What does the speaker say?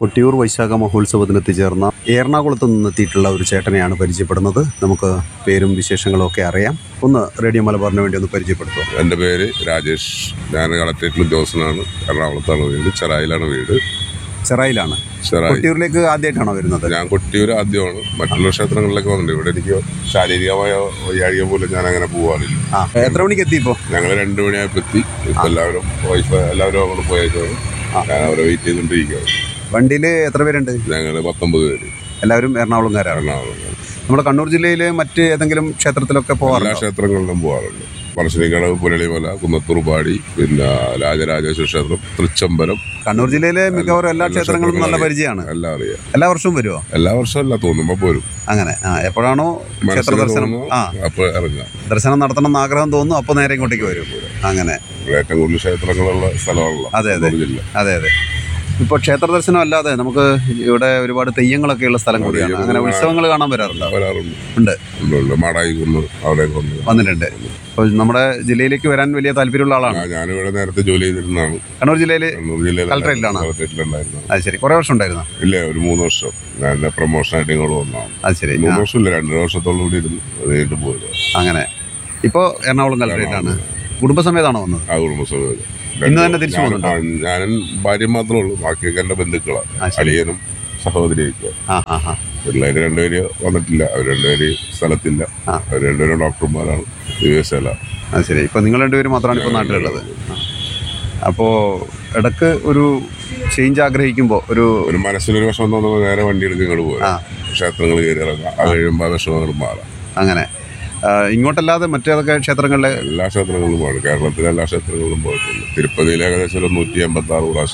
കൊട്ടിയൂർ വൈശാഖ മഹോത്സവത്തിന് എത്തിച്ചേർന്ന എറണാകുളത്ത് നിന്നെത്തിയിട്ടുള്ള ഒരു ചേട്ടനെയാണ് പരിചയപ്പെടുന്നത് നമുക്ക് പേരും വിശേഷങ്ങളും ഒക്കെ അറിയാം ഒന്ന് റേഡിയോ മലബാറിന് വേണ്ടി ഒന്ന് പരിചയപ്പെടുത്തുമോ എൻ്റെ പേര് രാജേഷ് ഞാൻ കളക്ടറേറ്റിൽ ഉദ്യോഗസ്ഥനാണ് എറണാകുളത്താണ് വീട് ചെറായിലാണ് വീട് ചെറായിലാണ് ചെറായി കൊട്ടിയൂരിലേക്ക് ആദ്യമായിട്ടാണോ വരുന്നത് ഞാൻ കൊട്ടിയൂർ ആദ്യമാണ് മറ്റുള്ള ക്ഷേത്രങ്ങളിലൊക്കെ വന്നിട്ടുണ്ട് ഇവിടെ എനിക്ക് ശാരീരികമായ വൈകാരിക പോലും ഞാൻ അങ്ങനെ പോകാറില്ല ആ എത്ര മണിക്ക് എത്തി ഇപ്പോൾ ഞങ്ങൾ രണ്ടു മണിയായപ്പോൾ എത്തി ഇപ്പം എല്ലാവരും വൈഫ് എല്ലാവരും അങ്ങോട്ട് പോയേക്കാണ് ഞാൻ അവരെ വെയിറ്റ് ചെയ്തുകൊണ്ടിരിക്കുകയാണ് വണ്ടിയിൽ എത്ര പേരുണ്ട് ഞങ്ങൾ പത്തൊമ്പത് പേര് എല്ലാവരും എറണാകുളംകാരാണ് എറണാകുളം നമ്മുടെ കണ്ണൂർ ജില്ലയിൽ മറ്റ് ഏതെങ്കിലും ക്ഷേത്രത്തിലൊക്കെ എല്ലാ പോകാറുണ്ടോ ക്ഷേത്രങ്ങളിലും പോകാറുണ്ട് പറശ്ശിനിക്കടവ് പുരളിമല കുന്നത്തൂർപാടി പിന്നെ രാജരാജേശ്വര ക്ഷേത്രം തൃച്ചമ്പലം കണ്ണൂർ ജില്ലയിലെ മിക്കവാറും എല്ലാ ക്ഷേത്രങ്ങളും നല്ല പരിചയമാണ് എല്ലാം അറിയാം എല്ലാ വർഷവും വരുമോ എല്ലാ വർഷവും അല്ല തോന്നുമ്പോ പോരും അങ്ങനെ ആ എപ്പോഴാണോ ക്ഷേത്ര മനസ്സിൽ ദർശനം തോന്നുന്നു ആ അപ്പൊ ഇറങ്ങാം ദർശനം നടത്തണം എന്ന് ആഗ്രഹം തോന്നുന്നു അപ്പോൾ നേരെ ഇങ്ങോട്ടേക്ക് വരും അങ്ങനെ ഇവിടെ ഏറ്റവും കൂടുതൽ ക്ഷേത്രങ്ങളുള്ള സ്ഥലമാണല്ലോ അതെ, അതെ. കണ്ണൂർ ജില്ല അതെ അതെ ഇപ്പോൾ ക്ഷേത്ര ദർശനം അല്ലാതെ നമുക്ക് ഇവിടെ ഒരുപാട് തെയ്യങ്ങളൊക്കെ ഉള്ള സ്ഥലം കൂടിയാണ് അങ്ങനെ ഉത്സവങ്ങൾ കാണാൻ വരാറുണ്ടോ വരാറുണ്ട് ഉണ്ട് ഉണ്ട്, ഉണ്ട്. മാടായി കുന്ന് അവിടെയൊക്കെ വന്ന് വന്നിട്ടുണ്ട് അപ്പോൾ നമ്മുടെ ജില്ലയിലേക്ക് വരാൻ വലിയ താല്പര്യമുള്ള ആളാണ് ആ, ഞാനിവിടെ നേരത്തെ ജോലി ചെയ്തിരുന്നതാണ് കണ്ണൂർ ജില്ലയിൽ കണ്ണൂർ ജില്ലയിൽ കളക്ടറേറ്റിലാണോ? കളക്ടറേറ്റിലുണ്ടായിരുന്നു അത് ശരി കുറേ വർഷം ഉണ്ടായിരുന്നു ഇല്ല ഒരു മൂന്ന് വർഷം ഞാൻ പ്രൊമോഷനായിട്ട് ഇങ്ങോട്ട് വന്നതാണ് അത് ശരി ആ, മൂന്ന് വർഷമില്ല രണ്ടര വർഷത്തോളം കൂടി ഇരുന്ന് അത് കഴിഞ്ഞിട്ട് പോയത് അങ്ങനെ ഇപ്പോൾ എറണാകുളം കളക്ടറേറ്റാണ് കുടുംബസമേതാണോ വന്നത് ആ കുടുംബസമേതം ഇന്ന് തന്നെ തിരിച്ചു ഞാൻ- പോകുന്നുണ്ടോ? ആ, ഞാനും ഭാര്യയും മാത്രമേ ഉള്ളൂ ബാക്കിയൊക്കെ എൻ്റെ ബന്ധുക്കളാണ് ആ, ശരി. അളിയനും സഹോദരിയൊക്കെ ആ ആ ആ പിള്ളേര് രണ്ടുപേര് വന്നിട്ടില്ല അവർ രണ്ടുപേര് സ്ഥലത്തില്ല ആ. അവർ രണ്ടുപേരും ഡോക്ടർമാരാണ് യു എസ് എല്ല അത് ശരി ഇപ്പോൾ നിങ്ങൾ രണ്ടുപേരും മാത്രമാണ് ഇപ്പോൾ നാട്ടിലുള്ളത് അപ്പോൾ ഇടക്ക് ഒരു ചേഞ്ച് ആഗ്രഹിക്കുമ്പോൾ ഒരു ഒരു മനസ്സിനൊരു വിഷമം തോന്നുമ്പോൾ നേരെ വണ്ടി എടുത്ത് ഇങ്ങോട്ട് പോകും ആ. ക്ഷേത്രങ്ങൾ കയറി ഇറങ്ങാം അത് കഴിയുമ്പോൾ ആ വിഷമങ്ങൾ മാറാം അങ്ങനെ ആ, ഇങ്ങോട്ടല്ലാതെ മറ്റേതൊക്കെ ക്ഷേത്രങ്ങളിലെ എല്ലാ ക്ഷേത്രങ്ങളിലും പോകണം കേരളത്തിലെ എല്ലാ ക്ഷേത്രങ്ങളിലും പോയിട്ടുണ്ട് തിരുപ്പതിയിൽ ഏകദേശം ഒരു നൂറ്റി എൺപത്തി ആറ് പ്രാവശ്യം